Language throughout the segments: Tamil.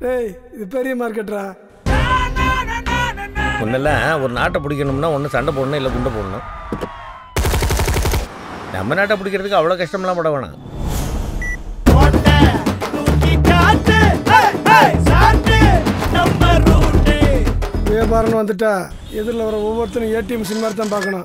டேய் இது பெரிய மார்க்கெட்ரா முன்னெல்லாம் ஒரு நாட்டை பிடிக்கணும்னா ஒன்று சண்டை போடணும் இல்லை குண்டை போடணும் நம்ம நாட்டை பிடிக்கிறதுக்கு அவ்வளோ கஷ்டம்லாம் பட வேணாம் வியாபாரம்னு வந்துட்டா எதிரில் வர ஒவ்வொருத்தரும் ஏடிஎம் மிஷின் மாதிரி தான் பார்க்கணும்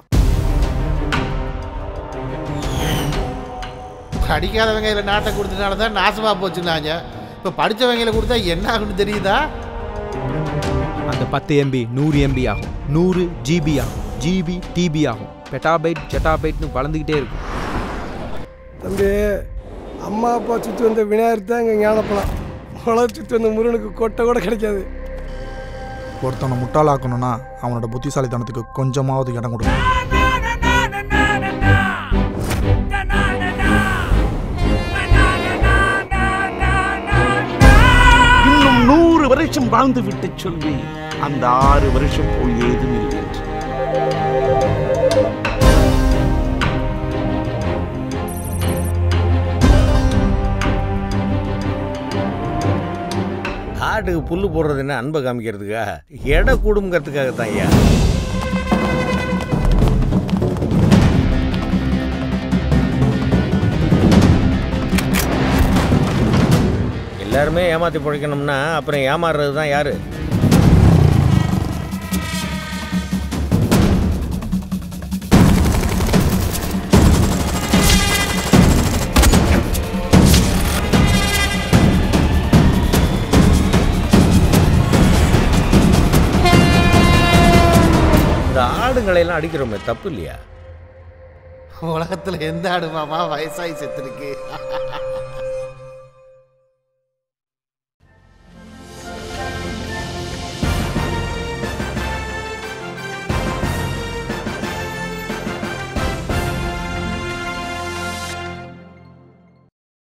படிக்காதவங்க இதில் நாட்டை கொடுத்தனால தான் நாசமாக போச்சுன்னாங்க இப்போ படித்தவங்களை கொடுத்தா என்ன ஆகும்னு தெரியுதா அந்த பத்து எம்பி நூறு எம்பி ஆகும் நூறு ஜிபி ஆகும் ஜிபி டிபி ஆகும் பெட்டாபைட் ஜெட்டாபைட்னு வளர்ந்துக்கிட்டே இருக்கும் தம்பி அம்மா அப்பா சுற்றி வந்த விநாயகர் தான் இங்கே ஞானப்பழம் உலக சுற்றி வந்த முருகனுக்கு கொட்டை கூட கிடைக்காது ஒருத்தவனை முட்டாளாக்கணும்னா அவனோட புத்திசாலித்தனத்துக்கு கொஞ்சமாவது இடம் கொடுக்கணும் இன்னும் நூறு வருஷம் வாழ்ந்து விட்டு சொல்லி அந்த ஆறு வருஷம் போல் ஏதும் இல்லை என்று. ஆட்டுக்கு புல்லு போடுறது என்ன அன்பை காமிக்கிறதுக்கா எடை கூடுங்கிறதுக்காக தான் ஐயா எல்லாருமே ஏமாத்தி பிழைக்கணும்னா அப்புறம் ஏமாறுறது தான் யாரு இந்த ஆடுங்களை எல்லாம் அடிக்கிறோமே தப்பு இல்லையா உலகத்தில் எந்த ஆடு மாமா வயசாகி செத்துருக்கு